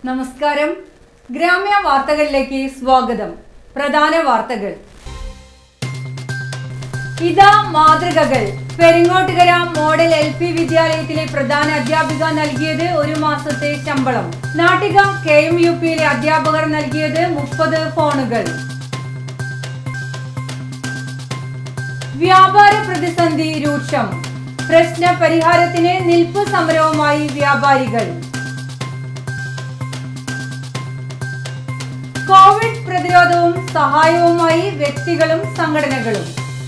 നമസ്കാരം ഗ്രാമ്യ വാർത്തകളിലേക്ക് സ്വാഗതം പ്രധാന വാർത്തകൾ ഇതാ മാതൃകകൾ പെരിങ്ങോട്ടുകര മോഡൽ എൽ പി വിദ്യാലയത്തിലെ പ്രധാന അധ്യാപിക നൽകിയത് ഒരു മാസത്തെ ശമ്പളം നാട്ടിക കെ എം യു പിയിലെ അധ്യാപകർ നൽകിയത് മുപ്പത് ഫോണുകൾ വ്യാപാര പ്രതിസന്ധി രൂക്ഷം പ്രശ്ന പരിഹാരത്തിന് നിൽപ്പ് സമരവുമായി വ്യാപാരികൾ കോവിഡ് പ്രതിരോധവും സഹായവുമായി വ്യക്തികളും സംഘടനകളും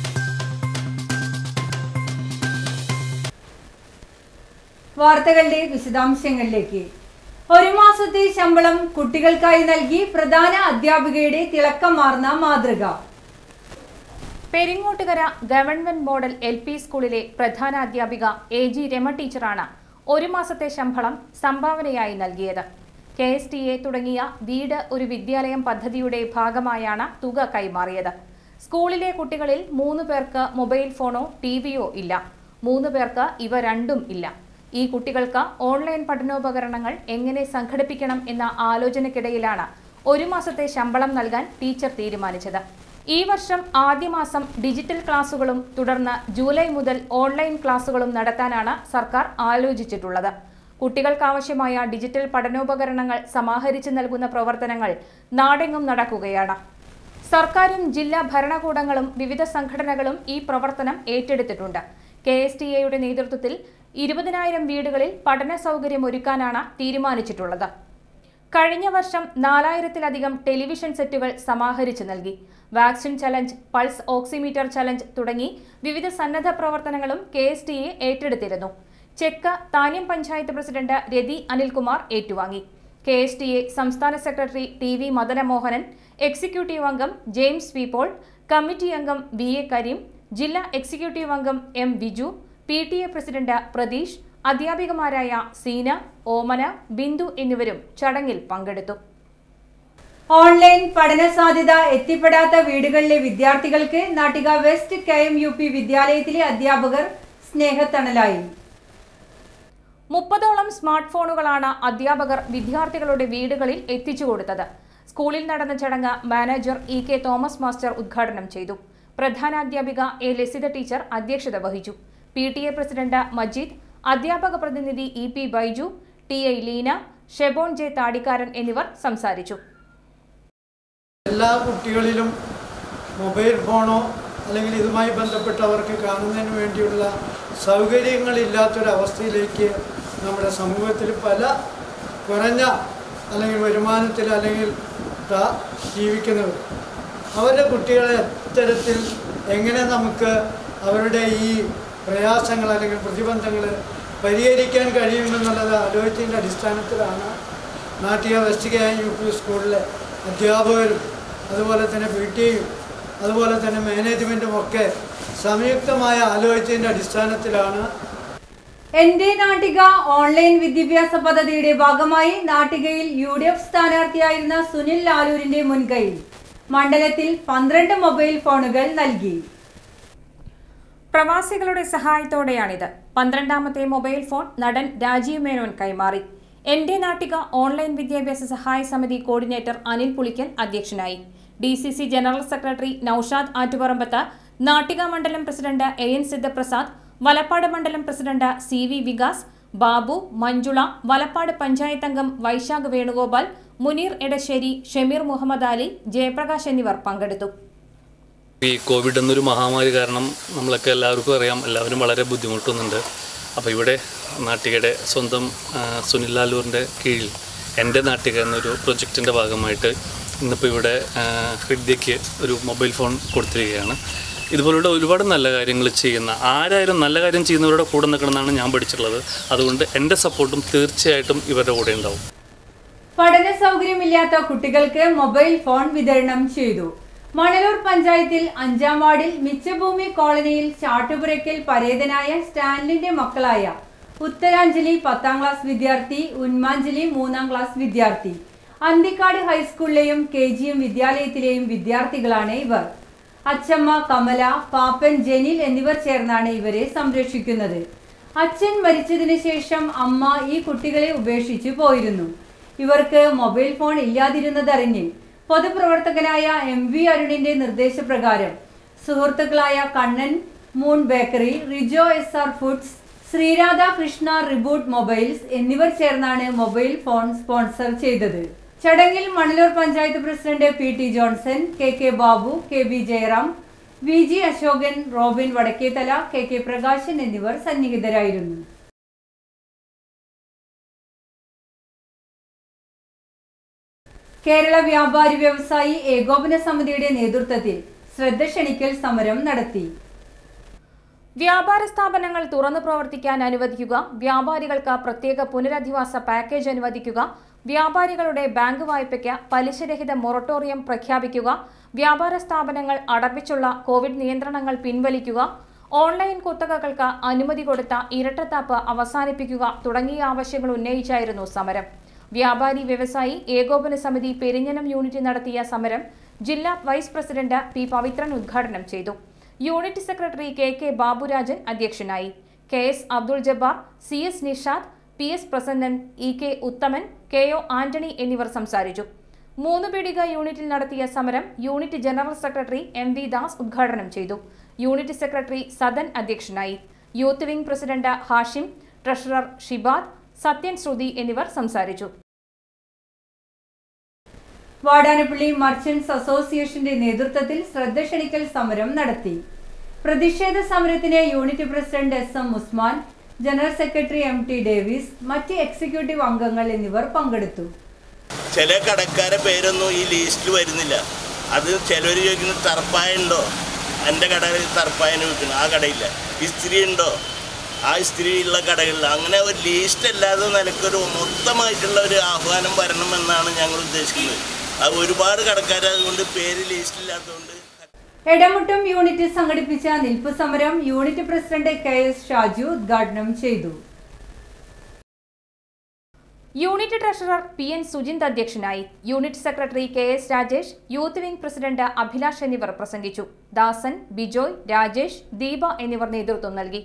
വാർത്തകളുടെ വിശദാംശങ്ങളിലേക്ക് ഒരു മാസത്തെ ശമ്പളം കുട്ടികൾക്കായി നൽകി പ്രധാന അധ്യാപികയുടെ തിളക്കമാർന്ന മാതൃക Peringottukara government model L P സ്കൂളിലെ പ്രധാന അധ്യാപിക എ ജി രമ ടീച്ചറാണ് ഒരു മാസത്തെ ശമ്പളം സംഭാവനയായി നൽകിയത് കെ എസ് ടി എ തുടങ്ങിയ വീട് ഒരു വിദ്യാലയം പദ്ധതിയുടെ ഭാഗമായാണ് തുക കൈമാറിയത് സ്കൂളിലെ കുട്ടികളിൽ മൂന്ന് പേർക്ക് മൊബൈൽ ഫോണോ ടി വിയോ ഇല്ല മൂന്ന് പേർക്ക് ഇവ രണ്ടും ഇല്ല ഈ കുട്ടികൾക്ക് ഓൺലൈൻ പഠനോപകരണങ്ങൾ എങ്ങനെ സംഘടിപ്പിക്കണം എന്ന ആലോചനയ്ക്കിടയിലാണ് ഒരു മാസത്തെ ശമ്പളം നൽകാൻ ടീച്ചർ തീരുമാനിച്ചത് ഈ വർഷം ആദ്യ മാസം ഡിജിറ്റൽ ക്ലാസുകളും തുടർന്ന് ജൂലൈ മുതൽ ഓൺലൈൻ ക്ലാസുകളും നടത്താനാണ് സർക്കാർ ആലോചിച്ചിട്ടുള്ളത് കുട്ടികൾക്കാവശ്യമായ ഡിജിറ്റൽ പഠനോപകരണങ്ങൾ സമാഹരിച്ച് നൽകുന്ന പ്രവർത്തനങ്ങൾ നാടെങ്ങും നടക്കുകയാണ് സർക്കാരും ജില്ലാ ഭരണകൂടങ്ങളും വിവിധ സംഘടനകളും ഈ പ്രവർത്തനം ഏറ്റെടുത്തിട്ടുണ്ട് കെ എസ് ടി എയുടെ നേതൃത്വത്തിൽ ഇരുപതിനായിരം വീടുകളിൽ പഠന സൗകര്യം ഒരുക്കാനാണ് തീരുമാനിച്ചിട്ടുള്ളത് കഴിഞ്ഞ വർഷം നാലായിരത്തിലധികം ടെലിവിഷൻ സെറ്റുകൾ സമാഹരിച്ചു നൽകി vaccine challenge pulse oximeter challenge തുടങ്ങി വിവിധ സന്നദ്ധ പ്രവർത്തനങ്ങളും കെ എസ് ടി എ ഏറ്റെടുത്തിരുന്നു ചെക്ക് താന്യം പഞ്ചായത്ത് പ്രസിഡന്റ് രതി അനിൽകുമാർ ഏറ്റുവാങ്ങി കെ എസ് ടി എ സംസ്ഥാന secretary T V Madanamohanan executive അംഗം ജെയിംസ് വി പോൾ കമ്മിറ്റി അംഗം വി എ കരീം ജില്ലാ എക്സിക്യൂട്ടീവ് അംഗം M Viju P T A president Pratheesh അധ്യാപികമാരായ സീന ഓമന ബിന്ദു എന്നിവരും ചടങ്ങിൽ പങ്കെടുത്തു ഓൺലൈൻ പഠന സാധ്യത എത്തിപ്പെടാത്ത വീടുകളിലെ വിദ്യാർത്ഥികൾക്ക് Nattika west K M U P വിദ്യാലയത്തിലെ അധ്യാപകർ സ്നേഹത്തണലായി മുപ്പതോളം സ്മാർട്ട് ഫോണുകളാണ് അധ്യാപകർ വിദ്യാർത്ഥികളുടെ വീടുകളിൽ എത്തിച്ചു കൊടുത്തത് സ്കൂളിൽ നടന്ന ചടങ്ങ് manager E K Thomas master ഉദ്ഘാടനം ചെയ്തു പ്രധാനാധ്യാപിക എ ലസിത ടീച്ചർ അധ്യക്ഷത വഹിച്ചു P T A president Majeed അധ്യാപക പ്രതിനിധി E P Baiju T I Leena Shebon J Thadikkaran എന്നിവർ സംസാരിച്ചു എല്ലാ കുട്ടികളിലും മൊബൈൽ ഫോണോ അല്ലെങ്കിൽ ഇതുമായി ബന്ധപ്പെട്ടവർക്ക് കാണുന്നതിന് വേണ്ടിയുള്ള സൗകര്യങ്ങളില്ലാത്തൊരവസ്ഥയിലേക്ക് നമ്മുടെ സമൂഹത്തിൽ പല കുറഞ്ഞ അല്ലെങ്കിൽ വരുമാനത്തിൽ അല്ലെങ്കിൽ ത- ജീവിക്കുന്നവർ അവരുടെ കുട്ടികളെ ഇത്തരത്തിൽ എങ്ങനെ നമുക്ക് അവരുടെ ഈ പ്രയാസങ്ങൾ അല്ലെങ്കിൽ പ്രതിബന്ധങ്ങൾ പരിഹരിക്കാൻ കഴിയുമെന്നുള്ളത് ആലോചിച്ചതിൻ്റെ അടിസ്ഥാനത്തിലാണ് Nattika west K U P സ്കൂളിലെ അധ്യാപകരും അതുപോലെ തന്നെ പി ടിയും അതുപോലെ തന്നെ മാനേജ്മെൻറ്റും ഒക്കെ സംയുക്തമായ ആലോചിച്ചതിൻ്റെ അടിസ്ഥാനത്തിലാണ് എന്റെ നാട്ടിക ഓൺലൈൻ വിദ്യാഭ്യാസ പദ്ധതിയുടെ ഭാഗമായി നാട്ടികയിൽ യു ഡി എഫ് സ്ഥാനാർത്ഥിയായിരുന്ന സുനിൽ ലാലൂരിന്റെ മുൻകൈയിൽ മണ്ഡലത്തിൽ പന്ത്രണ്ട് മൊബൈൽ ഫോണുകൾ നൽകി പ്രവാസികളുടെ സഹായത്തോടെയാണിത് പന്ത്രണ്ടാമത്തെ മൊബൈൽ ഫോൺ നടൻ രാജീവ് മേനോൻ കൈമാറി എന്റെ നാട്ടിക ഓൺലൈൻ വിദ്യാഭ്യാസ സഹായ സമിതി കോർഡിനേറ്റർ അനിൽ പുളിക്കൽ അധ്യക്ഷനായി D C C general secretary Noushad Attuparambath Nattika മണ്ഡലം president A N Sidhaprasad Valappad മണ്ഡലം president C V Vikas Babu Manjula Valappad panchayat അംഗം വൈശാഖ് വേണുഗോപാൽ മുനീർ എടശ്ശേരി ഷമീർ മുഹമ്മദ് അലി ജയപ്രകാശ് എന്നിവർ പങ്കെടുത്തു ഈ കോവിഡ് എന്നൊരു മഹാമാരി കാരണം നമ്മളൊക്കെ എല്ലാവർക്കും അറിയാം എല്ലാവരും വളരെ ബുദ്ധിമുട്ടുന്നുണ്ട് അപ്പോൾ ഇവിടെ നാട്ടികയുടെ സ്വന്തം ആ, സുനിൽ ലാലൂറിൻ്റെ കീഴിൽ എൻ്റെ നാട്ടിക എന്നൊരു പ്രൊജക്റ്റിൻ്റെ ഭാഗമായിട്ട് ഇന്നിപ്പോൾ ഇവിടെ ആ, ഹൃദ്യയ്ക്ക് ഒരു മൊബൈൽ ഫോൺ കൊടുത്തിരിക്കുകയാണ് ഇതുപോലുള്ള ഒരുപാട് നല്ല കാര്യങ്ങൾ ചെയ്യുന്ന ആരായാലും നല്ല കാര്യം ചെയ്യുന്നവരുടെ കൂടെ നിൽക്കണമെന്നാണ് ഞാൻ പഠിച്ചിട്ടുള്ളത് അതുകൊണ്ട് എൻ്റെ സപ്പോർട്ടും തീർച്ചയായിട്ടും ഇവരുടെ കൂടെ ഉണ്ടാവും പഠന സൗകര്യമില്ലാത്ത കുട്ടികൾക്ക് മൊബൈൽ ഫോൺ വിതരണം ചെയ്തു മണലൂർ പഞ്ചായത്തിൽ അഞ്ചാം വാർഡിൽ മിച്ചഭൂമി കോളനിയിൽ ചാട്ടുപുരയ്ക്കൽ പരേതനായ സ്റ്റാൻലിന്റെ മക്കളായ ഉത്തരാഞ്ജലി പത്താം ക്ലാസ് വിദ്യാർത്ഥി ഉന്മാഞ്ജലി മൂന്നാം ക്ലാസ് വിദ്യാർത്ഥി അന്തിക്കാട് ഹൈസ്കൂളിലെയും കെ ജി എം വിദ്യാലയത്തിലെയും വിദ്യാർത്ഥികളാണ് ഇവർ അച്ചമ്മ കമല പാപ്പൻ ജനീൽ എന്നിവർ ചേർന്നാണ് ഇവരെ സംരക്ഷിക്കുന്നത് അച്ഛൻ മരിച്ചതിന് ശേഷം അമ്മ ഈ കുട്ടികളെ ഉപേക്ഷിച്ചു പോയിരുന്നു ഇവർക്ക് മൊബൈൽ ഫോൺ ഇല്ലാതിരുന്നതറിഞ്ഞ് പൊതുപ്രവർത്തകനായ എം വി അരുണിന്റെ നിർദ്ദേശപ്രകാരം സുഹൃത്തുക്കളായ Kannan moon bakery Rijo S R foods Sreeradha Krishna reboot mobiles എന്നിവർ ചേർന്നാണ് മൊബൈൽ ഫോൺ സ്പോൺസർ ചെയ്തത് ചടങ്ങിൽ Manalur panchayat president P T Johnson K K Babu K B Jayaram V G Ashokan Robin Vadakkethala K K Prakashan എന്നിവർ സന്നിഹിതരായിരുന്നു കേരള വ്യാപാരി വ്യവസായി ഏകോപന സമിതിയുടെ നേതൃത്വത്തിൽ ശ്രദ്ധ ക്ഷണിക്കൽ സമരം നടത്തി വ്യാപാര സ്ഥാപനങ്ങൾ തുറന്നു പ്രവർത്തിക്കാൻ അനുവദിക്കുക വ്യാപാരികൾക്ക് പ്രത്യേക പുനരധിവാസ പാക്കേജ് അനുവദിക്കുക വ്യാപാരികളുടെ ബാങ്ക് വായ്പയ്ക്ക് പലിശരഹിത മൊറട്ടോറിയം പ്രഖ്യാപിക്കുക വ്യാപാര സ്ഥാപനങ്ങൾ അടപ്പിച്ചുള്ള കോവിഡ് നിയന്ത്രണങ്ങൾ പിൻവലിക്കുക ഓൺലൈൻ കുത്തകകൾക്ക് അനുമതി കൊടുത്ത ഇരട്ടത്താപ്പ് അവസാനിപ്പിക്കുക തുടങ്ങിയ ആവശ്യങ്ങൾ ഉന്നയിച്ചായിരുന്നു സമരം വ്യാപാരി വ്യവസായി ഏകോപന സമിതി പെരിഞ്ഞനം യൂണിറ്റ് നടത്തിയ സമരം ജില്ലാ വൈസ് പ്രസിഡന്റ് പി പവിത്രൻ ഉദ്ഘാടനം ചെയ്തു unit secretary K K Baburajan അധ്യക്ഷനായി K S Abdul Jabbar C S Nishad P S Prasannan E K Uthaman K O Antony എന്നിവർ സംസാരിച്ചു മൂന്ന് പീടിക യൂണിറ്റിൽ നടത്തിയ സമരം unit general secretary M V Das ഉദ്ഘാടനം ചെയ്തു യൂണിറ്റ് സെക്രട്ടറി സദൻ അധ്യക്ഷനായി youth wing president Hashim treasurer Shibad Sathyan Sruthi എന്നിവർ സംസാരിച്ചു വാടാനപ്പള്ളി മർച്ചന്റ്സ് അസോസിയേഷന്റെ നേതൃത്വത്തിൽ ശ്രദ്ധ ക്ഷണിക്കൽ സമരം നടത്തി പ്രതിഷേധ സമരത്തിന് unit president S M Usman general secretary M T Davis മറ്റ് എക്സിക്യൂട്ടീവ് അംഗങ്ങൾ എന്നിവർ പങ്കെടുത്തു ചില കടക്കാരെ പേരൊന്നും ഈ ലിസ്റ്റിൽ വരുന്നില്ല അത് ചിലർ ചോദിക്കുന്നത് തർപ്പായ ഉണ്ടോ എൻ്റെ കടയിൽ തർപ്പായന് വിൽക്കണം ആ കടയില്ല ഇസ്ത്രി ഉണ്ടോ ആ ഇസ്ത്രി ഉള്ള കടകളിൽ അങ്ങനെ ഒരു ലിസ്റ്റ് അല്ലാതെ നിലക്കൊരു മൊത്തമായിട്ടുള്ള ഒരു ആഹ്വാനം വരണമെന്നാണ് ഞങ്ങൾ ഉദ്ദേശിക്കുന്നത് അത് ഒരുപാട് കടക്കാർ അതുകൊണ്ട് പേര് ലിസ്റ്റില്ലാത്തതുകൊണ്ട് എടമുട്ടം യൂണിറ്റ് സംഘടിപ്പിച്ച നിൽപ്പ് സമരം unit president K S Shaju ഉദ്ഘാടനം ചെയ്തു unit treasurer P N Sujinth അധ്യക്ഷനായി unit secretary K S Rajesh youth wing president Abhilash എന്നിവർ പ്രസംഗിച്ചു ദാസൻ ബിജോയ് രാജേഷ് ദീപ എന്നിവർ നേതൃത്വം നൽകി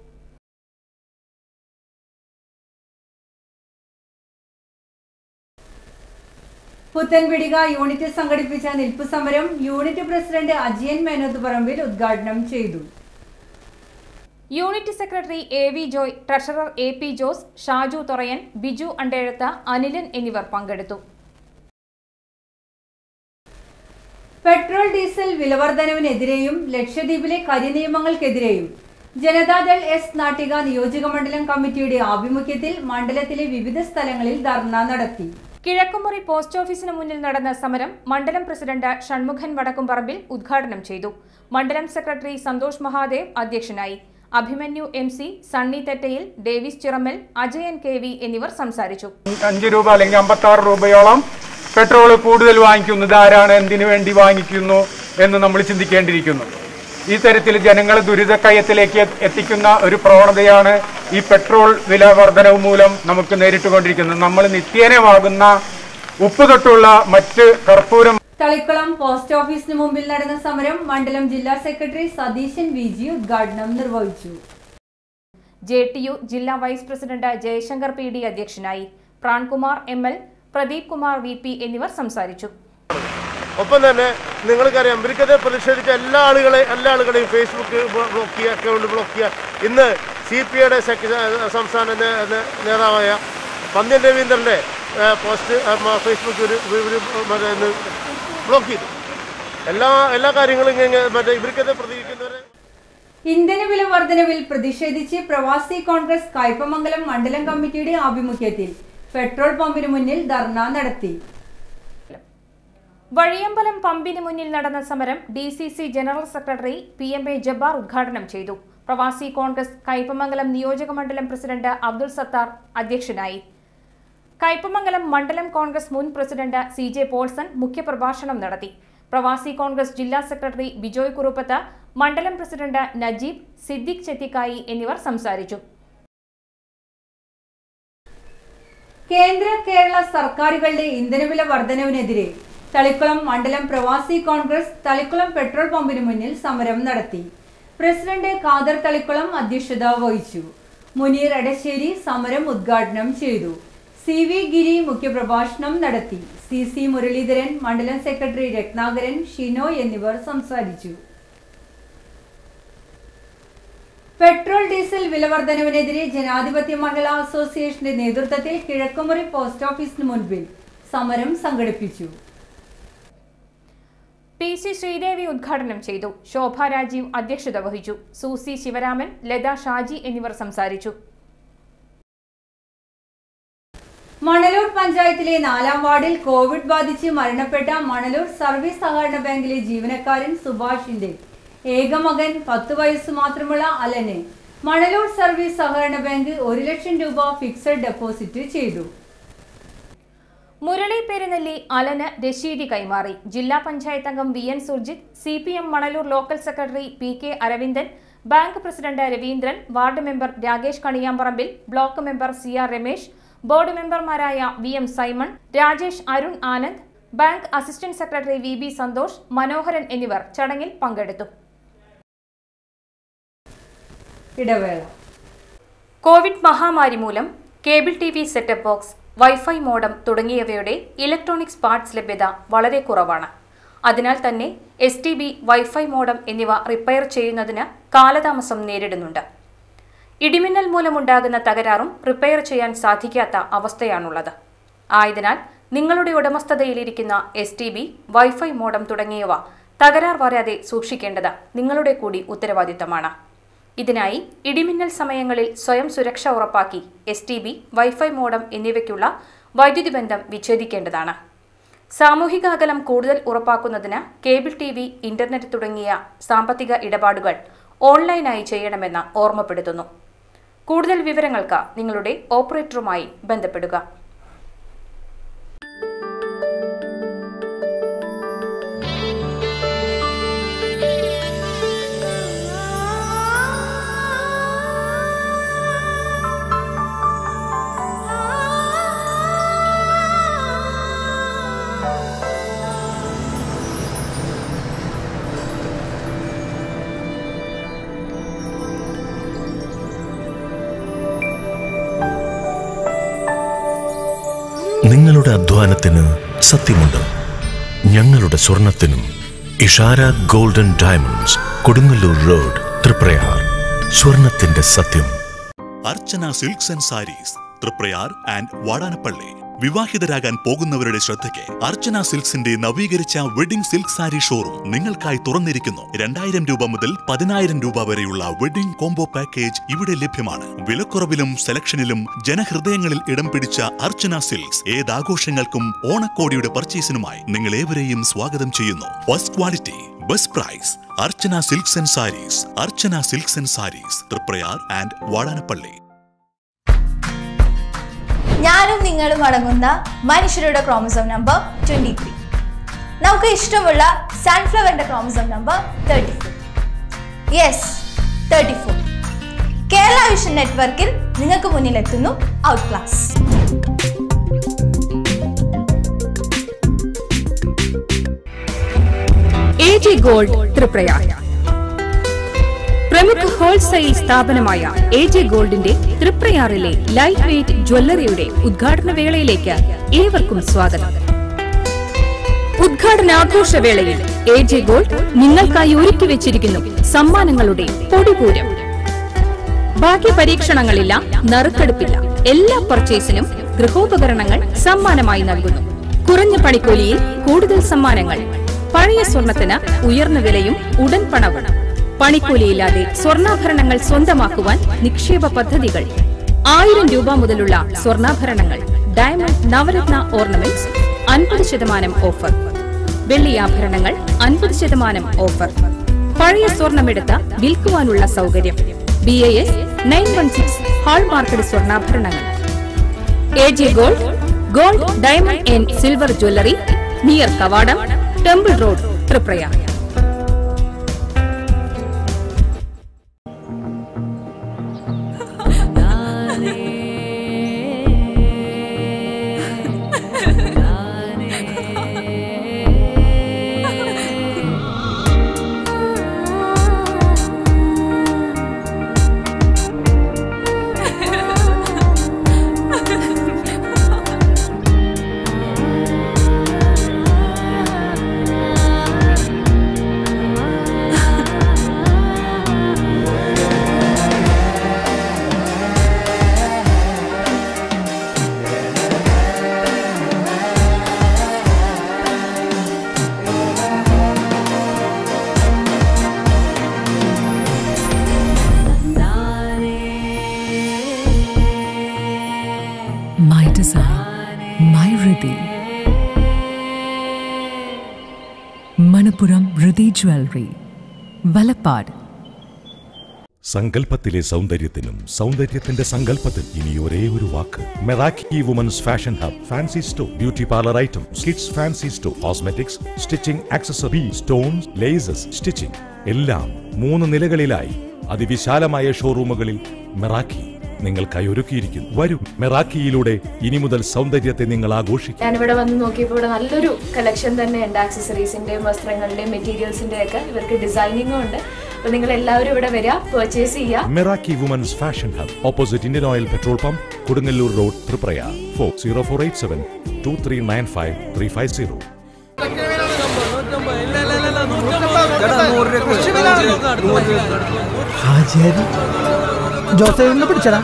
പുത്തൻപിടിക യൂണിറ്റ് സംഘടിപ്പിച്ച നിൽപ്പ് സമരം യൂണിറ്റ് പ്രസിഡന്റ് അജിയൻ മേനോത്ത് പറമ്പിൽ ഉദ്ഘാടനം ചെയ്തു unit secretary A V Joy treasurer A P Jose Shaju Thorayan Biju Andezhath Anilan എന്നിവർ പങ്കെടുത്തു പെട്രോൾ ഡീസൽ വിലവർധനവിനെതിരെയും ലക്ഷദ്വീപിലെ കരിനിയമങ്ങൾക്കെതിരെയും ജനതാദൾ എസ് നാട്ടിക നിയോജക മണ്ഡലം കമ്മിറ്റിയുടെ ആഭിമുഖ്യത്തിൽ മണ്ഡലത്തിലെ വിവിധ സ്ഥലങ്ങളിൽ ധർണ നടത്തി കിഴക്കുമുറി പോസ്റ്റ് ഓഫീസിന് മുന്നിൽ നടന്ന സമരം മണ്ഡലം പ്രസിഡന്റ് ഷൺമുഖൻ വടക്കുംപറമ്പിൽ ഉദ്ഘാടനം ചെയ്തു മണ്ഡലം സെക്രട്ടറി സന്തോഷ് മഹാദേവ് അധ്യക്ഷനായി Abhimanyu M C Sunny Thettayil Davis Chirammal Ajayan K V എന്നിവർ സംസാരിച്ചു അഞ്ച് രൂപ അല്ലെങ്കിൽ അമ്പത്തി ആറ് രൂപയോളം പെട്രോൾ കൂടുതൽ വാങ്ങിക്കുന്നത് ആരാണ് എന്തിനു വേണ്ടി വാങ്ങിക്കുന്നു എന്ന് നമ്മൾ ചിന്തിക്കേണ്ടിയിരിക്കുന്നു ഈ തരത്തിൽ ജനങ്ങളെ ദുരിതക്കയത്തിലേക്ക് എത്തിക്കുന്ന ഒരു പ്രവണതയാണ് ഈ പെട്രോൾ വില വർധനവ് മൂലം നമുക്ക് നേരിട്ടുകൊണ്ടിരിക്കുന്നത് നമ്മൾ നിത്യേന വാങ്ങുന്ന ഉപ്പ് തൊട്ടുള്ള മറ്റ് കർപ്പൂരം തളിക്കുളം പോസ്റ്റ് ഓഫീസിന് മുമ്പിൽ നടന്ന സമരം മണ്ഡലം ജില്ലാ സെക്രട്ടറി സതീശൻ വി ജി ഉദ്ഘാടനം നിർവഹിച്ചു ജെ ടി യു ജില്ലാ vice president Jayasankar P D അധ്യക്ഷനായി Prankumar M L Pradeep Kumar V P എന്നിവർ സംസാരിച്ചു ഒപ്പം തന്നെ നിങ്ങൾക്കറിയാം ഇവർക്കെതിരെ പ്രതിഷേധിച്ച എല്ലാ ആളുകളെ എല്ലാ ആളുകളെയും ഫേസ്ബുക്ക് ബ്ലോ- ബ്ലോക്ക് ചെയ്യുക അക്കൗണ്ട് ബ്ലോക്ക് ചെയ്യുക ഇന്ന് സി പി ഐയുടെ സംസ്ഥാന നേ- നേ- നേതാവായ പന്ന്യൻ രവീന്ദ്രൻ്റെ ആ, പോസ്റ്റ് ആ, മ- ഫേസ്ബുക്ക് ഒരു ഒരു മറ്റേ ഇന്ന് ബ്ലോക്ക് ചെയ്തു എല്ലാ എല്ലാ കാര്യങ്ങളും ഇങ്ങനെ മറ്റേ ഇവർക്കെതിരെ പ്രതികരിക്കുന്നവരെ ഇന്ധനവില വർധനവിൽ പ്രതിഷേധിച്ച് പ്രവാസി കോൺഗ്രസ് കയ്പമംഗലം മണ്ഡലം കമ്മിറ്റിയുടെ ആഭിമുഖ്യത്തിൽ പെട്രോൾ പമ്പിന് മുന്നിൽ ധർണ നടത്തി വഴിയമ്പലം പമ്പിന് മുന്നിൽ നടന്ന സമരം D C C general secretary P M A Jabbar ഉദ്ഘാടനം ചെയ്തു പ്രവാസി കോൺഗ്രസ് കയ്പമംഗലം നിയോജക മണ്ഡലം പ്രസിഡന്റ് അബ്ദുൾ സത്താർ അധ്യക്ഷനായി കയ്പമംഗലം മണ്ഡലം കോൺഗ്രസ് മുൻ പ്രസിഡന്റ് സി ജെ പോൾസൺ മുഖ്യപ്രഭാഷണം നടത്തി പ്രവാസി കോൺഗ്രസ് ജില്ലാ സെക്രട്ടറി ബിജോയ് കുറുപ്പത്ത് മണ്ഡലം പ്രസിഡന്റ് നജീബ് സിദ്ദിഖ് ചെത്തിക്കായി എന്നിവർ സംസാരിച്ചു കേന്ദ്ര കേരള സർക്കാരുകളുടെ ഇന്ധനവില വർധനവിനെതിരെ തളിക്കുളം മണ്ഡലം പ്രവാസി കോൺഗ്രസ് തളിക്കുളം പെട്രോൾ പമ്പിന് മുന്നിൽ സമരം നടത്തി പ്രസിഡന്റ് ഖാദർ തളിക്കുളം അധ്യക്ഷത വഹിച്ചു മുനീർ എടശ്ശേരി സമരം ഉദ്ഘാടനം ചെയ്തു സി വി ഗിരി മുഖ്യപ്രഭാഷണം നടത്തി സി സി മുരളീധരൻ മണ്ഡലം സെക്രട്ടറി രത്നാകരൻ ഷിനോ എന്നിവർ സംസാരിച്ചു പെട്രോൾ ഡീസൽ വിലവർധനവിനെതിരെ ജനാധിപത്യ മഹിളാ അസോസിയേഷന്റെ നേതൃത്വത്തിൽ കിഴക്കുമുറി പോസ്റ്റ് ഓഫീസിന് മുൻപിൽ സമരം സംഘടിപ്പിച്ചു പി സി ശ്രീദേവി ഉദ്ഘാടനം ചെയ്തു ശോഭ രാജീവ് അധ്യക്ഷത വഹിച്ചു സൂസി ശിവരാമൻ ലത ഷാജി എന്നിവർ സംസാരിച്ചു മണലൂർ പഞ്ചായത്തിലെ നാലാം വാർഡിൽ കോവിഡ് ബാധിച്ച് മരണപ്പെട്ട മണലൂർ സർവീസ് സഹകരണ ബാങ്കിലെ ജീവനക്കാരൻ സുഭാഷിന്റെ ഏകമകൻ പത്ത് വയസ്സ് മാത്രമുള്ള അലന് മണലൂർ സർവീസ് സഹകരണ ബാങ്ക് ഒരു ലക്ഷം രൂപ ഫിക്സഡ് ഡെപ്പോസിറ്റ് ചെയ്തു മുരളി പെരുന്നെല്ലി അലന് രശീതി കൈമാറി ജില്ലാ പഞ്ചായത്ത് അംഗം V N Surjith C P M Manalur local secretary P K Aravindan bank president Raveendran ward member Rakesh Kaniyamparambil block member C R Ramesh board മെമ്പർമാരായ V M Simon Rajesh Arun Anand bank assistant secretary V B Santhosh Manoharan എന്നിവർ ചടങ്ങിൽ പങ്കെടുത്തു ഇടവേള കോവിഡ് മഹാമാരി മൂലം cable T V setup box wifi modem തുടങ്ങിയവയുടെ electronics parts ലഭ്യത വളരെ കുറവാണ് അതിനാൽ തന്നെ S T B wifi modem എന്നിവ റിപ്പയർ ചെയ്യുന്നതിന് കാലതാമസം നേരിടുന്നുണ്ട് ഇടിമിന്നൽ മൂലമുണ്ടാകുന്ന തകരാറും റിപ്പയർ ചെയ്യാൻ സാധിക്കാത്ത അവസ്ഥയാണുള്ളത് ആയതിനാൽ നിങ്ങളുടെ ഉടമസ്ഥതയിലിരിക്കുന്ന S T B wifi modem തുടങ്ങിയവ തകരാർ വരാതെ സൂക്ഷിക്കേണ്ടത് നിങ്ങളുടെ കൂടി ഉത്തരവാദിത്തമാണ് ഇതിനായി ഇടിമിന്നൽ സമയങ്ങളിൽ സ്വയം സുരക്ഷ ഉറപ്പാക്കി S T B wifi modem എന്നിവയ്ക്കുള്ള വൈദ്യുതി ബന്ധം വിച്ഛേദിക്കേണ്ടതാണ് സാമൂഹിക അകലം കൂടുതൽ ഉറപ്പാക്കുന്നതിന് കേബിൾ ടി വി ഇന്റർനെറ്റ് തുടങ്ങിയ സാമ്പത്തിക ഇടപാടുകൾ ഓൺലൈനായി ചെയ്യണമെന്ന് ഓർമ്മപ്പെടുത്തുന്നു കൂടുതൽ വിവരങ്ങൾക്ക് നിങ്ങളുടെ ഓപ്പറേറ്ററുമായി ബന്ധപ്പെടുക നിങ്ങളുടെ അധ്വാനത്തിന് സത്യമുണ്ട് ഞങ്ങളുടെ സ്വർണത്തിനും Ishara golden diamonds Kodungallur road Triprayar സ്വർണത്തിന്റെ സത്യം Archana silks and sarees Triprayar and Vadanappally വിവാഹിതരാകാൻ പോകുന്നവരുടെ ശ്രദ്ധയ്ക്ക് അർച്ചന സിൽക്സിന്റെ നവീകരിച്ച വെഡിംഗ് സിൽക്ക് സാരി ഷോറൂം നിങ്ങൾക്കായി തുറന്നിരിക്കുന്നു രണ്ടായിരം രൂപ മുതൽ പതിനായിരം രൂപ വരെയുള്ള വെഡിംഗ് കോംബോ പാക്കേജ് ഇവിടെ ലഭ്യമാണ് വിലക്കുറവിലും സെലക്ഷനിലും ജനഹൃദയങ്ങളിൽ ഇടം പിടിച്ച അർച്ചന സിൽക്സ് ഏതാഘോഷങ്ങൾക്കും ഓണക്കോടിയുടെ പർച്ചേസിനുമായി നിങ്ങൾ ഏവരെയും സ്വാഗതം ചെയ്യുന്നു first quality best price Archana silks and sarees Archana silks and sarees Triprayar and Vadanappally ഞാനും നിങ്ങളും അടങ്ങുന്ന മനുഷ്യരുടെ ക്രോമസോം നമ്പർ ട്വന്റി ത്രീ നമുക്ക് ഇഷ്ടമുള്ള സൺഫ്ലവറിന്റെ chromosome number thirty four yes thirty four Kerala vision നെറ്റ്വർക്കിൽ നിങ്ങൾക്ക് മുന്നിലെത്തുന്നു out class A J gold Triprayar പ്രമുഖ ഹോൾസെയിൽ സ്ഥാപനമായ എ ജെ ഗോൾഡിന്റെ തൃപ്രയാറിലെ ലൈറ്റ് വെയ്റ്റ് ജ്വല്ലറിയുടെ ഉദ്ഘാടന വേളയിലേക്ക് ഏവർക്കും സ്വാഗതം ഉദ്ഘാടനാഘോഷവേളയിൽ എ ജെ ഗോൾഡ് നിങ്ങൾക്കായി ഒരുക്കി വെച്ചിരിക്കുന്നു സമ്മാനങ്ങളുടെ പൊടിപൂരം ഭാഗ്യ പരീക്ഷണങ്ങളില്ല നറുക്കെടുപ്പില്ല എല്ലാ പർച്ചേസിനും ഗൃഹോപകരണങ്ങൾ സമ്മാനമായി നൽകുന്നു കുറഞ്ഞ പണിക്കൂലിയിൽ കൂടുതൽ സമ്മാനങ്ങൾ പഴയ സ്വർണത്തിന് ഉയർന്ന വിലയും ഉടൻ പണവും പണിക്കൂലിയില്ലാതെ സ്വർണ്ണാഭരണങ്ങൾ സ്വന്തമാക്കുവാൻ നിക്ഷേപ പദ്ധതികൾ ആയിരം രൂപ മുതലുള്ള സ്വർണ്ണാഭരണങ്ങൾ ഡയമണ്ട് നവരത്ന ഓർണമെന്റ്സ് അൻപത് ശതമാനം ഓഫർ വെള്ളിയാഭരണങ്ങൾ അൻപത് ശതമാനം ഓഫർ പഴയ സ്വർണമെടുത്ത് വിൽക്കുവാനുള്ള സൗകര്യം B A S nine one six hallmarked സ്വർണ്ണാഭരണങ്ങൾ A J gold gold diamond and silver jewellery near കവാടം temple road Triprayar Manappuram Rithi jewellery Valappad സങ്കല്പത്തിലെ സൗന്ദര്യത്തിനും സൗന്ദര്യത്തിന്റെ സങ്കല്പത്തിൽ ഇനി ഒരേ ഒരു വാക്ക് Meraki women's fashion hub fancy store beauty parlour item kids fancy store cosmetics stitching accessory stones laces stitching എല്ലാം മൂന്ന് നിലകളിലായി അതിവിശാലമായ ഷോറൂമുകളിൽ മെറാക്കി നിങ്ങൾക്കായി ഒരുക്കിയിരിക്കുന്നു വരൂ മെറാക്കിയിലൂടെ ഇനി മുതൽ സൗന്ദര്യത്തെ നിങ്ങൾ ആഘോഷിക്കും ഞാനിവിടെ വന്ന് നോക്കിയപ്പോൾ ഇവിടെ നല്ലൊരു കളക്ഷൻ തന്നെയുണ്ട് ആക്സസറീസിന്റെയും വസ്ത്രങ്ങളുടെയും മെറ്റീരിയൽസിന്റെയും ഒക്കെ ഇവർക്ക് ഡിസൈനിങ്ങും ഉണ്ട് അപ്പൊ നിങ്ങൾ എല്ലാവരും ഇവിടെ വരിക പർച്ചേസ് ചെയ്യുക Meraki women's fashion hub opposite Indian oil petrol pump Kodungallur road Triprayar four zero four eight seven two three nine five three five zero ഹാജിയാരി ജോസഫ് പിടിച്ചടാ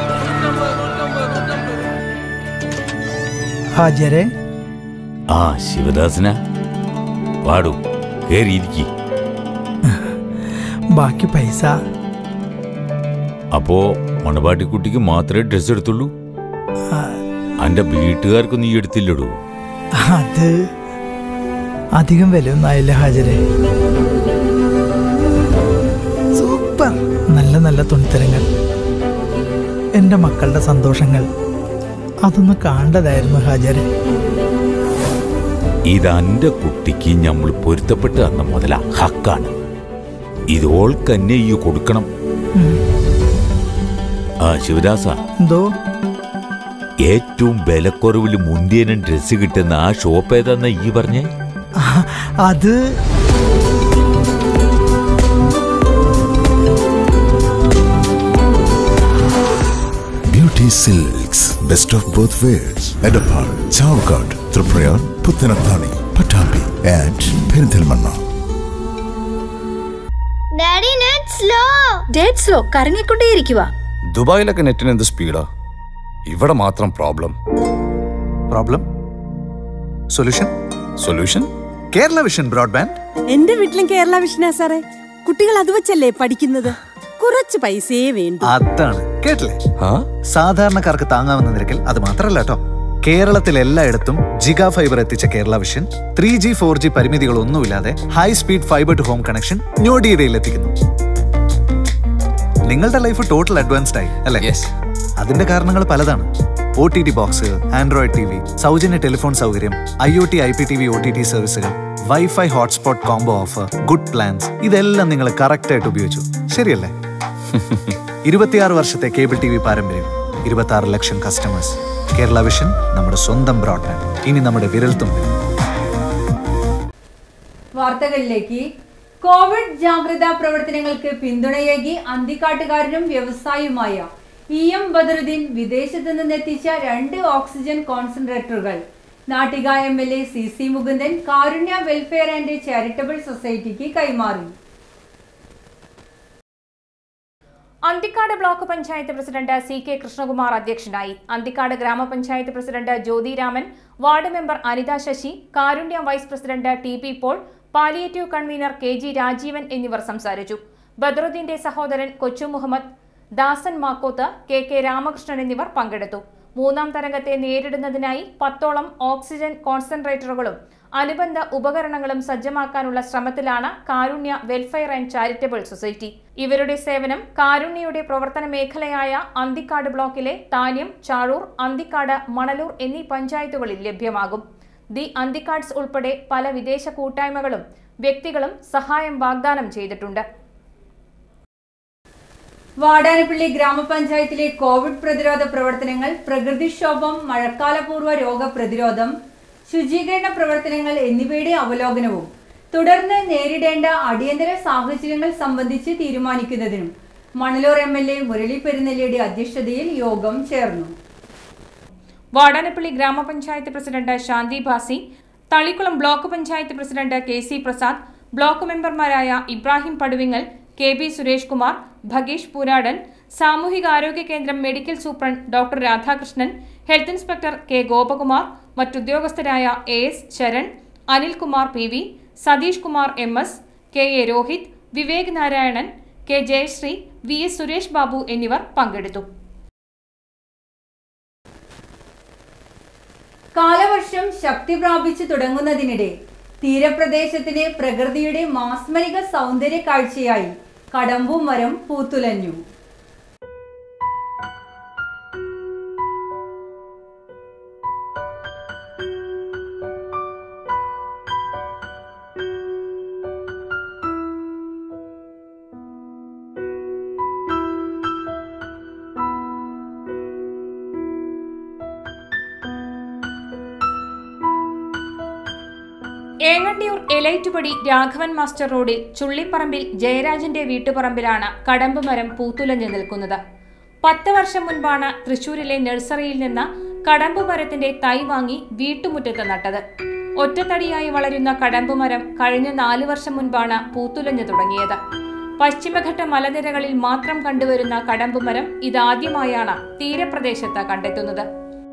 ഹാജിയരെ ആ ശിവദാസന പാടൂ കേറിയിരിക്കി ബാക്കി പൈസ അപ്പോ മണവാട്ടിക്കുട്ടിക്ക് മാത്രമേ ഡ്രസ് എടുത്തുള്ളൂ ആ, അന്റെ വീട്ടുകാർക്ക് നീ എടുത്തില്ലടൂ അത് അധികം വിലയൊന്നും ആയില്ല ഹാജരെ സൂപ്പർ നല്ല നല്ല തുണിത്തരങ്ങൾ എൻ്റെ മക്കളുടെ സന്തോഷങ്ങൾ അതൊന്ന് കാണേണ്ടതായിരുന്നു ഹാജരെ ഇത് അന്റെ കുട്ടിക്ക് നമ്മൾ പൊരുത്തപ്പെട്ട് തന്ന മുതല ഹക്കാണ് ഇത് ഓൾക്കന്നെ ഈ കൊടുക്കണം ഉം. ആ ശിവദാസ എന്തോ ഏറ്റവും വിലക്കുറവിൽ മുന്തിയനും ഡ്രസ്സ് കിട്ടുന്ന ആ ഷോപ്പ് ഏതാന്നാ ഈ പറഞ്ഞേ ആ, അത് Beauty Silks, best of both worlds. Edapar, Chavkad, Tripura, Puttanathani, Patambi, and Perinthilmanna. Daddy net slow dead slow കറങ്ങിക്കൊണ്ടേയിരിക്കുക ദുബായിലൊക്കെ നെറ്റിന് എന്ത് സ്പീഡാ ഇവിടെ മാത്രം problem problem solution solution Kerala vision broadband എന്റെ വീട്ടിലും കേരള വിഷനാ സാറേ കുട്ടികൾ അത് വെച്ചല്ലേ പഠിക്കുന്നത് കുറച്ച് പൈസയേ വേണ്ടു അതാണ് കേട്ടില്ലേ സാധാരണക്കാർക്ക് താങ്ങാവുന്ന നിരക്കിൽ അത് മാത്രമല്ല കേട്ടോ കേരളത്തിൽ എല്ലായിടത്തും ജിഗാ ഫൈബർ എത്തിച്ച Kerala vision three G four G പരിമിതികളൊന്നുമില്ലാതെ high speed fibre to home connection ഞൊടിയിടയിൽ എത്തിക്കുന്നു നിങ്ങളുടെ ലൈഫ് ടോട്ടൽ അഡ്വാൻസ്ഡ് ആയി അല്ലേ അതിന്റെ കാരണങ്ങൾ പലതാണ് O T T box android T V സൗജന്യ ടെലിഫോൺ സൗകര്യം I O T I P T V O T T സർവീസുകൾ wifi hotspot combo offer good plans ഇതെല്ലാം നിങ്ങൾ കറക്റ്റ് ആയിട്ട് ഉപയോഗിച്ചു ശരിയല്ലേ ഇരുപത്തിയാറ് വർഷത്തെ കേബിൾ ടി വി പാരമ്പര്യം ഇരുപത്തി ആറ് ലക്ഷം കസ്റ്റമേഴ്സ് കേരള വിഷൻ നമ്മുടെ സ്വന്തം ബ്രോഡ്ബാൻഡ് ഇനി നമ്മുടെ വിരൽത്തുമ്പിൽ വാർത്തകളിലേക്ക് കോവിഡ് ജാഗ്രതാ പ്രവർത്തനങ്ങൾക്ക് പിന്തുണയേകി അന്തിക്കാട്ടുകാരനും വ്യവസായിയുമായ ഇ എം ബദറുദ്ദീൻ വിദേശത്ത് നിന്നെത്തിച്ച രണ്ട് ഓക്സിജൻ കോൺസെൻട്രേറ്ററുകൾ Nattika M L A C C Mukundan Karunya welfare and charitable സൊസൈറ്റിക്ക് കൈമാറി Anthikad block panchayat president C K Krishnakumar അധ്യക്ഷനായി അന്തിക്കാട് ഗ്രാമപഞ്ചായത്ത് president Jyothiraman ward member Anitha Sasi Karunya vice president T P Paul palliative convener K G Rajeevan എന്നിവർ സംസാരിച്ചു ബദറുദ്ദീന്റെ സഹോദരൻ കൊച്ചു മുഹമ്മദ് ദാസൻ മാക്കോത്ത് കെ കെ രാമകൃഷ്ണൻ എന്നിവർ പങ്കെടുത്തു മൂന്നാം തരംഗത്തെ നേരിടുന്നതിനായി പത്തോളം ഓക്സിജൻ കോൺസെൻട്രേറ്ററുകളും അനുബന്ധ ഉപകരണങ്ങളും സജ്ജമാക്കാനുള്ള ശ്രമത്തിലാണ് Karunya welfare and charitable society ഇവരുടെ സേവനം കാരുണ്യയുടെ പ്രവർത്തന മേഖലയായ അന്തിക്കാട് ബ്ലോക്കിലെ താന്യം ചാഴൂർ അന്തിക്കാട് മണലൂർ എന്നീ പഞ്ചായത്തുകളിൽ ലഭ്യമാകും ദി അന്തിക്കാട്സ് ഉൾപ്പെടെ പല വിദേശ കൂട്ടായ്മകളും വ്യക്തികളും സഹായം വാഗ്ദാനം ചെയ്തിട്ടുണ്ട് വാടാനപ്പള്ളി ഗ്രാമപഞ്ചായത്തിലെ കോവിഡ് പ്രതിരോധ പ്രവർത്തനങ്ങൾ പ്രകൃതിക്ഷോഭം മഴക്കാലപൂർവ്വ രോഗപ്രതിരോധം ശുചീകരണ പ്രവർത്തനങ്ങൾ എന്നിവയുടെ അവലോകനവും തുടർന്ന് നേരിടേണ്ട അടിയന്തര സാഹചര്യങ്ങൾ സംബന്ധിച്ച് തീരുമാനിക്കുന്നതിനും Manalur M L A Murali പെരുന്നെല്ലിയുടെ അധ്യക്ഷതയിൽ യോഗം ചേർന്നു വാടാനപ്പള്ളി ഗ്രാമപഞ്ചായത്ത് president Shanthi Bhasi Thalikkulam block panchayat president K C Prasad block മെമ്പർമാരായ ഇബ്രാഹിം പടുവിങ്ങൽ കെ ബി സുരേഷ് കുമാർ ഭഗേഷ് പൂരാടൻ സാമൂഹികാരോഗ്യ കേന്ദ്രം medical superintendent doctor Radhakrishnan health inspector K Gopakumar മറ്റുദ്യോഗസ്ഥരായ A S Sharan Anilkumar P V Satheesh Kumar M S K A Rohith Vivek Narayanan K Jayasree V S Suresh Babu എന്നിവർ പങ്കെടുത്തു കാലവർഷം ശക്തി പ്രാപിച്ചു തുടങ്ങുന്നതിനിടെ തീരപ്രദേശത്തിന് പ്രകൃതിയുടെ മാസ്മരിക സൗന്ദര്യ കാഴ്ചയായി കടമ്പും മരം പൂത്തുലഞ്ഞു ഏങ്ങണ്ടിയൂർ എലൈറ്റുപടി രാഘവൻ മാസ്റ്റർ റോഡിൽ ചുള്ളിപ്പറമ്പിൽ ജയരാജന്റെ വീട്ടുപറമ്പിലാണ് കടമ്പ് മരം പൂത്തുലഞ്ഞു നിൽക്കുന്നത് പത്ത് വർഷം മുൻപാണ് തൃശൂരിലെ നഴ്സറിയിൽ നിന്ന് കടമ്പ് മരത്തിന്റെ തൈ വാങ്ങി വീട്ടുമുറ്റത്ത് നട്ടത് ഒറ്റത്തടിയായി വളരുന്ന കടമ്പ് മരം കഴിഞ്ഞ നാലു വർഷം മുൻപാണ് പൂത്തുലഞ്ഞു തുടങ്ങിയത് പശ്ചിമഘട്ട മലനിരകളിൽ മാത്രം കണ്ടുവരുന്ന കടമ്പ് മരം ഇതാദ്യമായാണ് തീരപ്രദേശത്ത് കണ്ടെത്തുന്നത്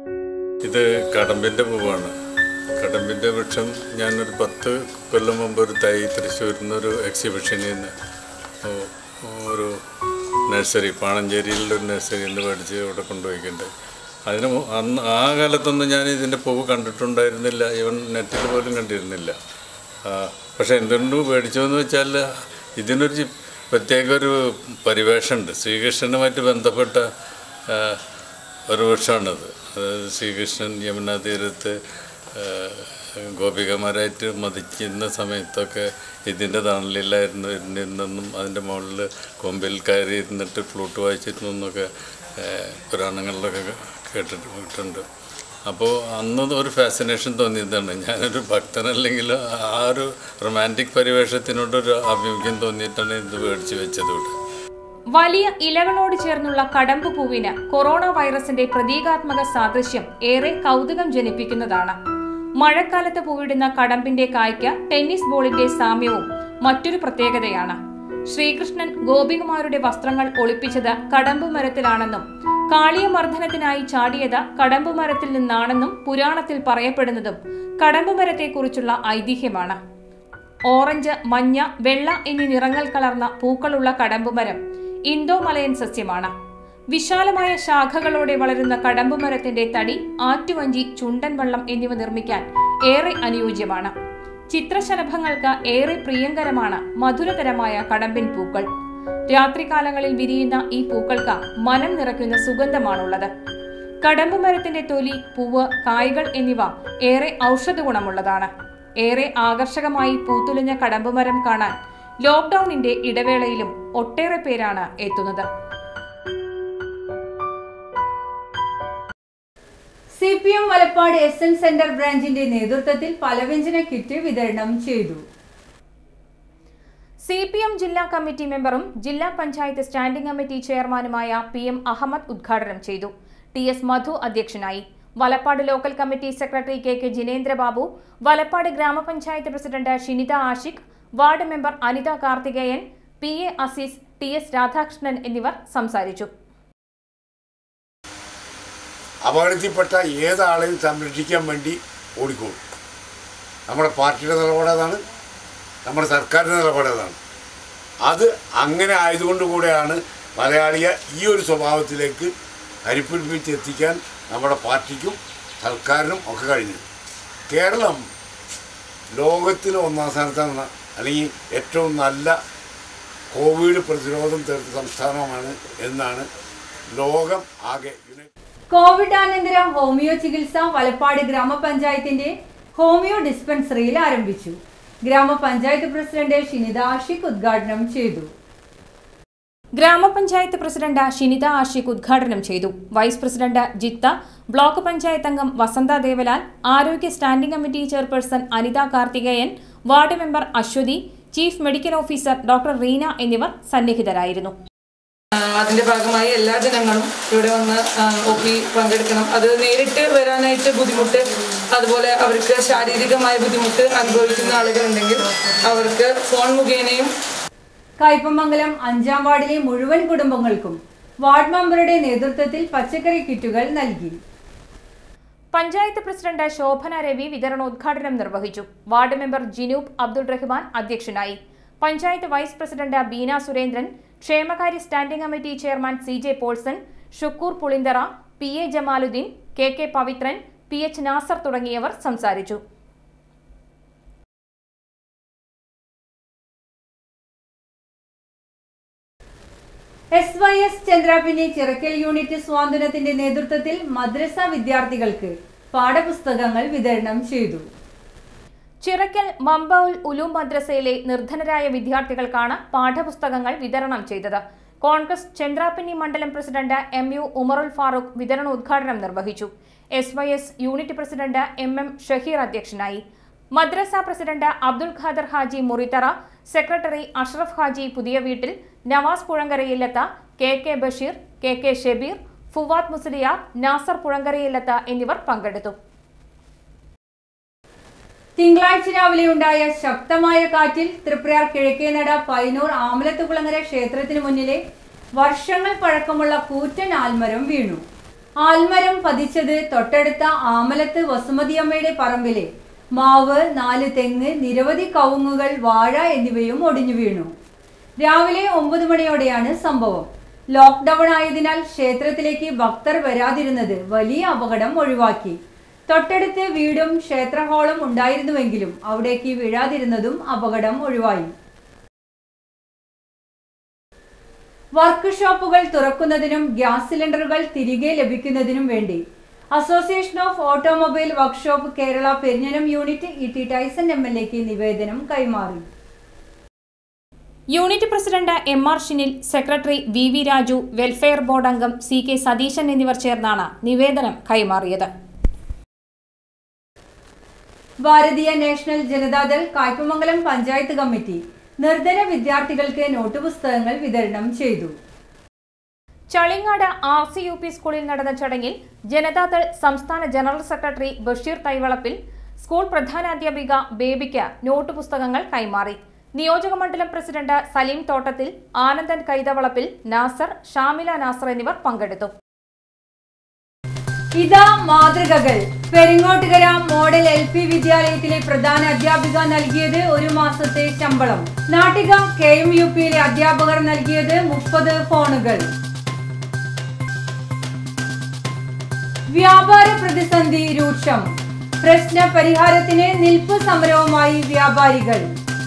ഇത് കടമ്പിൻ്റെ പൂവാണ് കടമ്പിൻ്റെ വൃക്ഷം ഞാനൊരു പത്ത് കൊല്ലം മുമ്പ് ഒരു തൈ തൃശ്ശൂരിൽ നിന്നൊരു എക്സിബിഷനിൽ നിന്ന് ഓ- ഒരു നഴ്സറി പാണഞ്ചേരിയിലുള്ള ഒരു നഴ്സറിയിൽ നിന്ന് മേടിച്ച് ഇവിടെ കൊണ്ടുപോയിട്ടുണ്ട് അതിന് മു- അന്ന് ആ കാലത്തൊന്നും ഞാൻ ഇതിൻ്റെ പൂവ് കണ്ടിട്ടുണ്ടായിരുന്നില്ല ഇവൻ നെറ്റിൽ പോലും കണ്ടിരുന്നില്ല ആ, പക്ഷേ എന്തുകൊണ്ട് മേടിച്ചു എന്ന് വെച്ചാൽ ഇതിനൊരു ചി- പ്രത്യേക ഒരു പരിവേഷമുണ്ട് ശ്രീകൃഷ്ണനുമായിട്ട് ബന്ധപ്പെട്ട ആ, ഒരു വൃക്ഷമാണത് അതായത് ശ്രീകൃഷ്ണൻ യമുനാ തീരത്ത് ആ, ഗോപികമാരായിട്ട് മതിക്കുന്ന സമയത്തൊക്കെ ഇതിൻ്റെ തണലിലായിരുന്നു ഇരുന്നിരുന്നെന്നും അതിൻ്റെ മുകളിൽ കൊമ്പിൽ കയറി ഇരുന്നിട്ട് ഫ്ലൂട്ട് വായിച്ചിരുന്നു എന്നൊക്കെ ആ, പുരാണങ്ങളിലൊക്കെ കേട്ടിട്ടുണ്ട് അപ്പോൾ അന്ന് ഒരു ഫാസിനേഷൻ തോന്നിയതാണ് ഞാനൊരു ഭക്തനല്ലെങ്കിൽ ആ ഒരു റൊമാൻറ്റിക് പരിവേഷത്തിനോടൊരു ആഭിമുഖ്യം തോന്നിയിട്ടാണ് ഇത് മേടിച്ച് വെച്ചത് ഇവിടെ വലിയ ഇലകളോട് ചേർന്നുള്ള കടമ്പ് പൂവിന് കൊറോണ വൈറസിന്റെ പ്രതീകാത്മക സാദൃശ്യം ഏറെ കൗതുകം ജനിപ്പിക്കുന്നതാണ് മഴക്കാലത്ത് പൂവിടുന്ന കടമ്പിന്റെ കായ്ക്ക് ടെന്നീസ് ബോളിന്റെ സാമ്യവും മറ്റൊരു പ്രത്യേകതയാണ് ശ്രീകൃഷ്ണൻ ഗോപികുമാരുടെ വസ്ത്രങ്ങൾ ഒളിപ്പിച്ചത് കടമ്പ് മരത്തിലാണെന്നും കാളിയമർദ്ദനത്തിനായി ചാടിയത് കടമ്പ് മരത്തിൽ നിന്നാണെന്നും പുരാണത്തിൽ പറയപ്പെടുന്നതും കടമ്പ് മരത്തെക്കുറിച്ചുള്ള ഐതിഹ്യമാണ് ഓറഞ്ച് മഞ്ഞ വെള്ള എന്നീ നിറങ്ങൾ കലർന്ന പൂക്കളുള്ള കടമ്പുമരം ഇന്തോമലയൻ സസ്യമാണ് വിശാലമായ ശാഖകളോടെ വളരുന്ന കടമ്പുമരത്തിന്റെ തടി ആറ്റുവഞ്ചി ചുണ്ടൻ വള്ളം എന്നിവ നിർമ്മിക്കാൻ ഏറെ അനുയോജ്യമാണ് ചിത്രശലഭങ്ങൾക്ക് ഏറെ പ്രിയങ്കരമാണ് മധുരതരമായ കടമ്പിൻ പൂക്കൾ രാത്രികാലങ്ങളിൽ വിരിയുന്ന ഈ പൂക്കൾക്ക് മനം നിറയ്ക്കുന്ന സുഗന്ധമാണുള്ളത് കടമ്പ് മരത്തിന്റെ തൊലി പൂവ് കായ്കൾ എന്നിവ ഏറെ ഔഷധ ഗുണമുള്ളതാണ് ഏറെ ആകർഷകമായി പൂത്തുലഞ്ഞ കടമ്പുമരം കാണാൻ ലോക്ക്ഡൌണിന്റെ ഇടവേളയിലും ഒട്ടേറെ പേരാണ് എത്തുന്നത് C P M Valappad S N centre ബ്രാഞ്ചിന്റെ നേതൃത്വത്തിൽ പലവ്യഞ്ജന കിറ്റ് വിതരണം ചെയ്തു സി പി എം ജില്ലാ കമ്മിറ്റി മെമ്പറും ജില്ലാ പഞ്ചായത്ത് സ്റ്റാൻഡിംഗ് കമ്മിറ്റി ചെയർമാനുമായ പി എം അഹമ്മദ് ഉദ്ഘാടനം ചെയ്തു ടി എസ് മധു അധ്യക്ഷനായി Valappad local committee secretary K K Jinendrababu Valappad ഗ്രാമപഞ്ചായത്ത് president Shinitha Ashiq ward member Anitha Karthikeyan P A Azeez T S Radhakrishnan എന്നിവർ സംസാരിച്ചു അപകടത്തിൽപ്പെട്ട ഏതാളെയും സംരക്ഷിക്കാൻ വേണ്ടി ഓടിക്കോളും നമ്മുടെ പാർട്ടിയുടെ നിലപാട് അതാണ് നമ്മുടെ സർക്കാരിൻ്റെ നിലപാട് അതാണ് അത് അങ്ങനെ ആയതുകൊണ്ട് കൂടെയാണ് മലയാളിയെ ഈ ഒരു സ്വഭാവത്തിലേക്ക് അരിപ്പിടിപ്പിച്ച് എത്തിക്കാൻ നമ്മുടെ പാർട്ടിക്കും സർക്കാരിനും ഒക്കെ കഴിഞ്ഞത് കേരളം ലോകത്തിൽ ഒന്നാം സ്ഥാനത്താണ് അല്ലെങ്കിൽ ഏറ്റവും നല്ല കോവിഡ് പ്രതിരോധം തീർത്ത സംസ്ഥാനമാണ് എന്നാണ് ലോകം ആകെ യുണൈ- കോവിഡാനന്തര ഹോമിയോ ചികിത്സ വലപ്പാട് ഗ്രാമപഞ്ചായത്തിന്റെ ഹോമിയോ ഡിസ്പെൻസറിയിൽ ആരംഭിച്ചു ഗ്രാമപഞ്ചായത്ത് പ്രസിഡന്റ് ഷിനിത ആഷിഖ് ഉദ്ഘാടനം ചെയ്തു ഗ്രാമപഞ്ചായത്ത് പ്രസിഡന്റ് ഷിനിത ആഷിഖ് ഉദ്ഘാടനം ചെയ്തു vice president Jitha block panchayat അംഗം വസന്ത ദേവലാൽ ആരോഗ്യ standing committee chairperson Anitha Karthikeyan ward member Aswathy chief medical officer doctor Reena എന്നിവർ സന്നിഹിതരായിരുന്നു അതിന്റെ ഭാഗമായി എല്ലാ ജനങ്ങളും ഇവിടെ വന്ന് ഒ പി പങ്കെടുക്കണം അത് നേരിട്ട് വരാനായിട്ട് ബുദ്ധിമുട്ട് അതുപോലെ അവർക്ക് ശാരീരികമായ ബുദ്ധിമുട്ട് അനുഭവിക്കുന്ന ആളുകളുണ്ടെങ്കിൽ അവർക്ക് ഫോൺ മുഖേനയും കയ്പമംഗലം അഞ്ചാം വാർഡിലെ മുഴുവൻ കുടുംബങ്ങൾക്കും വാർഡ് മെമ്പറുടെ നേതൃത്വത്തിൽ പച്ചക്കറി കിറ്റുകൾ നൽകി പഞ്ചായത്ത് പ്രസിഡന്റ് ശോഭന രവി വിതരണോദ്ഘാടനം നിർവഹിച്ചു വാർഡ് മെമ്പർ ജിനൂബ് അബ്ദുൾ റഹ്മാൻ അധ്യക്ഷനായി പഞ്ചായത്ത് വൈസ് പ്രസിഡന്റ് ബീന സുരേന്ദ്രൻ ക്ഷേമകാര്യ standing committee chairman C J Paulson Shukkur Pulinthara P A Jamaluddeen K K Pavithran P H Nasar തുടങ്ങിയവർ സംസാരിച്ചു S Y S Chandrapini Chirakkal unit സ്വാതന്ത്ര്യത്തിന്റെ നേതൃത്വത്തിൽ മദ്രസ വിദ്യാർത്ഥികൾക്ക് പാഠപുസ്തകങ്ങൾ വിതരണം ചെയ്തു ചിറക്കൽ മമ്പൌൽ ഉലൂം മദ്രസയിലെ നിർധനരായ വിദ്യാർത്ഥികൾക്കാണ് പാഠപുസ്തകങ്ങൾ വിതരണം ചെയ്തത് കോൺഗ്രസ് ചന്ദ്രാപിന്നി മണ്ഡലം president M U Umarul Farooq വിതരണോദ്ഘാടനം നിർവഹിച്ചു S Y S unit president M M Shaheer അധ്യക്ഷനായി മദ്രസ പ്രസിഡന്റ് അബ്ദുൽ ഖാദർ ഹാജി മുറിത്തറ സെക്രട്ടറി അഷ്റഫ് ഹാജി പുതിയ വീട്ടിൽ Navas Puzhankarayillath K K Basheer K K Shebeer Fuad Musliyar Nasar Puzhankarayillath എന്നിവർ പങ്കെടുത്തു തിങ്കളാഴ്ച രാവിലെ ഉണ്ടായ ശക്തമായ കാറ്റിൽ തൃപ്രയാർ കിഴക്കേനട പൈനൂർ ആമലത്തുകുളങ്ങര ക്ഷേത്രത്തിന് മുന്നിലെ വർഷങ്ങൾ പഴക്കമുള്ള കൂറ്റൻ ആൽമരം വീണു ആൽമരം പതിച്ചത് തൊട്ടടുത്ത ആമലത്ത് വസുമതിയമ്മയുടെ പറമ്പിലെ മാവ് നാല് തെങ്ങ് നിരവധി കവുങ്ങുകൾ വാഴ എന്നിവയും ഒടിഞ്ഞു വീണു രാവിലെ ഒമ്പത് മണിയോടെയാണ് സംഭവം ലോക്ക്ഡൌൺ ആയതിനാൽ ക്ഷേത്രത്തിലേക്ക് ഭക്തർ വരാതിരുന്നത് വലിയ അപകടം ഒഴിവാക്കി തൊട്ടടുത്ത് വീടും ക്ഷേത്ര ഹാളും ഉണ്ടായിരുന്നുവെങ്കിലും അവിടേക്ക് വീഴാതിരുന്നതും അപകടം ഒഴിവായി വർക്ക് ഷോപ്പുകൾ തുറക്കുന്നതിനും ഗ്യാസ് സിലിണ്ടറുകൾ തിരികെ ലഭിക്കുന്നതിനും വേണ്ടി association of automobile workshop Kerala Perinjanam unit E T Tyson M L എക്ക് നിവേദനം കൈമാറി unit president M R Shinil secretary V V Raju welfare board അംഗം സി കെ സതീശൻ എന്നിവർ ചേർന്നാണ് നിവേദനം കൈമാറിയത് ഭാരതീയ നാഷണൽ ജനതാദൾ കായ്പമംഗലം പഞ്ചായത്ത് കമ്മിറ്റി നിർധന വിദ്യാർത്ഥികൾക്ക് നോട്ട് പുസ്തകങ്ങൾ വിതരണം ചെയ്തു Chalingad R C U P സ്കൂളിൽ നടന്ന ചടങ്ങിൽ ജനതാദൾ സംസ്ഥാന general secretary Basheer Thaivalappil school പ്രധാനാധ്യാപിക ബേബിക്ക് നോട്ട് പുസ്തകങ്ങൾ കൈമാറി നിയോജക മണ്ഡലം പ്രസിഡന്റ് സലീം തോട്ടത്തിൽ ആനന്ദൻ കൈതവളപ്പിൽ നാസർ ഷാമില നാസർ എന്നിവർ പങ്കെടുത്തു ഇതാ മാതൃകകൾ പെരിങ്ങോട്ടുകര മോഡൽ എൽ പി വിദ്യാലയത്തിലെ പ്രധാന അധ്യാപിക നൽകിയത് ഒരു മാസത്തെ ശമ്പളം നാട്ടിക കെ എം യു പിയിലെ അധ്യാപകർ നൽകിയത് മുപ്പത് ഫോണുകൾ വ്യാപാര പ്രതിസന്ധി രൂക്ഷം പ്രശ്ന പരിഹാരത്തിന് നിൽപ്പ് സമരവുമായി വ്യാപാരികൾ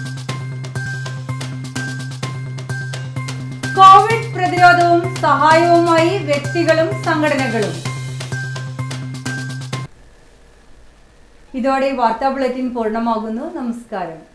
കോവിഡ് പ്രതിരോധവും സഹായവുമായി വ്യക്തികളും സംഘടനകളും ഇതോടെ വാർത്താ ബുള്ളറ്റിൻ പൂർണ്ണമാകുന്നു നമസ്കാരം